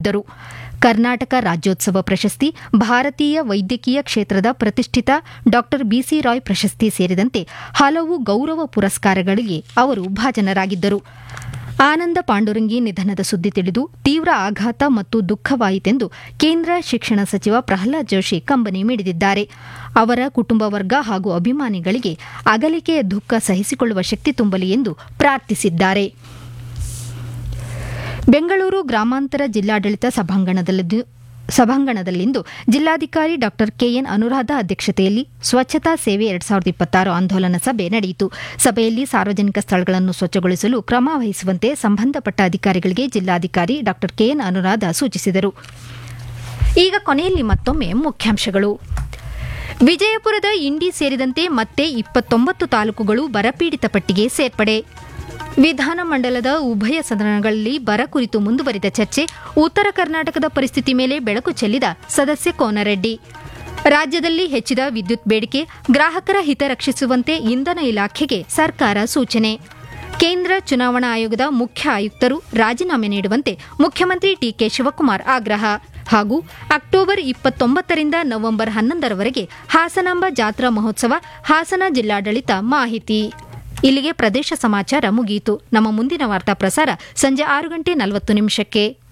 ನೀಡಿದ್ದರು ಕರ್ನಾಟಕ ರಾಜ್ಯೋತ್ಸವ ಪ್ರಶಸ್ತಿ ಭಾರತೀಯ ವೈದ್ಯಕೀಯ ಕ್ಷೇತ್ರದ ಪ್ರತಿಷ್ಠಿತ ಡಾ ಬಿಸಿ ರಾಯ್ ಪ್ರಶಸ್ತಿ ಸೇರಿದಂತೆ ಹಲವು ಗೌರವ ಪುರಸ್ಕಾರಗಳಿಗೆ ಅವರು ಭಾಜನರಾಗಿದ್ದರು ಆನಂದ ಪಾಂಡುರಂಗಿ ನಿಧನದ ಸುದ್ದಿ ತಿಳಿದು ತೀವ್ರ ಆಘಾತ ಮತ್ತು ದುಃಖವಾಯಿತೆಂದು ಕೇಂದ್ರ ಶಿಕ್ಷಣ ಸಚಿವ ಪ್ರಹ್ಲಾದ್ ಜೋಶಿ ಕಂಬನಿ ಮಿಡಿದಿದ್ದಾರೆ ಅವರ ಕುಟುಂಬ ವರ್ಗ ಹಾಗೂ ಅಭಿಮಾನಿಗಳಿಗೆ ಅಗಲಿಕೆಯ ದುಃಖ ಸಹಿಸಿಕೊಳ್ಳುವ ಶಕ್ತಿ ತುಂಬಲಿ ಎಂದು ಪ್ರಾರ್ಥಿಸಿದ್ದಾರೆ ಬೆಂಗಳೂರು ಗ್ರಾಮಾಂತರ ಜಿಲ್ಲಾಡಳಿತ ಸಭಾಂಗಣದಲ್ಲಿಂದು ಸಭಾಂಗಣದಲ್ಲಿಂದು ಜಿಲ್ಲಾಧಿಕಾರಿ ಡಾ ಕೆಎನ್ ಅನುರಾಧ ಅಧ್ಯಕ್ಷತೆಯಲ್ಲಿ ಸ್ವಚ್ಛತಾ ಸೇವೆ ಎರಡ್ ಸಾವಿರದ ಇಪ್ಪತ್ತಾರು ಆಂದೋಲನ ಸಭೆ ನಡೆಯಿತು ಸಭೆಯಲ್ಲಿ ಸಾರ್ವಜನಿಕ ಸ್ಥಳಗಳನ್ನು ಸ್ವಚ್ಛಗೊಳಿಸಲು ಕ್ರಮ ವಹಿಸುವಂತೆ ಸಂಬಂಧಪಟ್ಟ ಅಧಿಕಾರಿಗಳಿಗೆ ಜಿಲ್ಲಾಧಿಕಾರಿ ಡಾ ಕೆಎನ್ ಅನುರಾಧ ಸೂಚಿಸಿದರು ಈಗ ಕೊನೆಯಲ್ಲಿ ಮತ್ತೊಮ್ಮೆ ಮುಖ್ಯಾಂಶಗಳು ವಿಜಯಪುರದ ಇಂಡಿ ಸೇರಿದಂತೆ ಮತ್ತೆ ಇಪ್ಪತ್ತೊಂಬತ್ತು ತಾಲೂಕುಗಳು ಬರಪೀಡಿತ ಪಟ್ಟಿಗೆ ಸೇರ್ಪಡೆ ವಿಧಾನಮಂಡಲದ ಉಭಯ ಸದನಗಳಲ್ಲಿ ಬರ ಕುರಿತು ಮುಂದುವರಿದ ಚರ್ಚೆ ಉತ್ತರ ಕರ್ನಾಟಕದ ಪರಿಸ್ಥಿತಿ ಮೇಲೆ ಬೆಳಕು ಚೆಲ್ಲಿದ ಸದಸ್ಯ ಕೋನರೆಡ್ಡಿ ರಾಜ್ಯದಲ್ಲಿ ಹೆಚ್ಚಿದ ವಿದ್ಯುತ್ ಬೇಡಿಕೆ ಗ್ರಾಹಕರ ಹಿತ ರಕ್ಷಿಸುವಂತೆ ಇಂಧನ ಇಲಾಖೆಗೆ ಸರ್ಕಾರ ಸೂಚನೆ ಕೇಂದ್ರ ಚುನಾವಣಾ ಆಯೋಗದ ಮುಖ್ಯ ಆಯುಕ್ತರು ರಾಜೀನಾಮೆ ನೀಡುವಂತೆ ಮುಖ್ಯಮಂತ್ರಿ ಟಿಕೆ ಶಿವಕುಮಾರ್ ಆಗ್ರಹ ಹಾಗೂ ಅಕ್ಟೋಬರ್ ಇಪ್ಪತ್ತೊಂಬತ್ತರಿಂದ ನವೆಂಬರ್ ಹನ್ನೊಂದರವರೆಗೆ ಹಾಸನಾಂಬ ಜಾತ್ರಾ ಮಹೋತ್ಸವ ಹಾಸನ ಜಿಲ್ಲಾಡಳಿತ ಮಾಹಿತಿ ಇಲ್ಲಿಗೆ ಪ್ರದೇಶ ಸಮಾಚಾರ ಮುಗಿಯಿತು ನಮ್ಮ ಮುಂದಿನ ವಾರ್ತಾ ಪ್ರಸಾರ ಸಂಜೆ ಆರು ಗಂಟೆ ನಲವತ್ತು ನಿಮಿಷಕ್ಕೆ